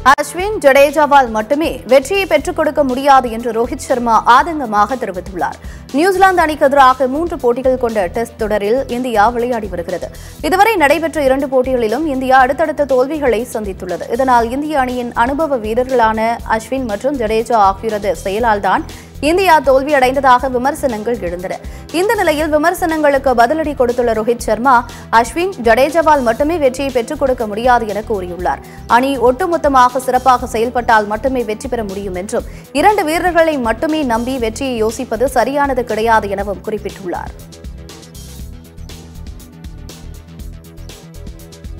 அஸ்வின் ஜடேஜாவால் மட்டுமே வெற்றியை பெற்றுக் கொடுக்க முடியாது என்று ரோஹித் சர்மா ஆதங்கமாக தெரிவித்துள்ளார் நியூசிலாந்து அணிக்கு எதிராக மூன்று போட்டிகள் கொண்ட டெஸ்ட் தொடரில் இந்தியா விளையாடி வருகிறது இதுவரை நடைபெற்ற இரண்டு போட்டிகளிலும் இந்தியா அடுத்தடுத்த தோல்விகளை சந்தித்துள்ளது இதனால் இந்திய அணியின் அனுபவ வீரர்களான அஸ்வின் மற்றும் ஜடேஜா ஆகியோரது செயலால்தான் இந்தியா தோல்வியடைந்ததாக விமர்சனங்கள் எழுந்தன இந்த நிலையில் விமர்சனங்களுக்கு பதிலடி கொடுத்துள்ள ரோஹித் சர்மா அஸ்வின் ஜடேஜாவால் மட்டுமே வெற்றியை பெற்றுக் கொடுக்க முடியாது என கூறியுள்ளார் அணி ஒட்டுமொத்தமாக சிறப்பாக செயல்பட்டால் மட்டுமே வெற்றி பெற முடியும் என்றும் இரண்டு வீரர்களை மட்டுமே நம்பி வெற்றியை யோசிப்பது சரியானது கிடையாது எனவும் குறிப்பிட்டுள்ளார்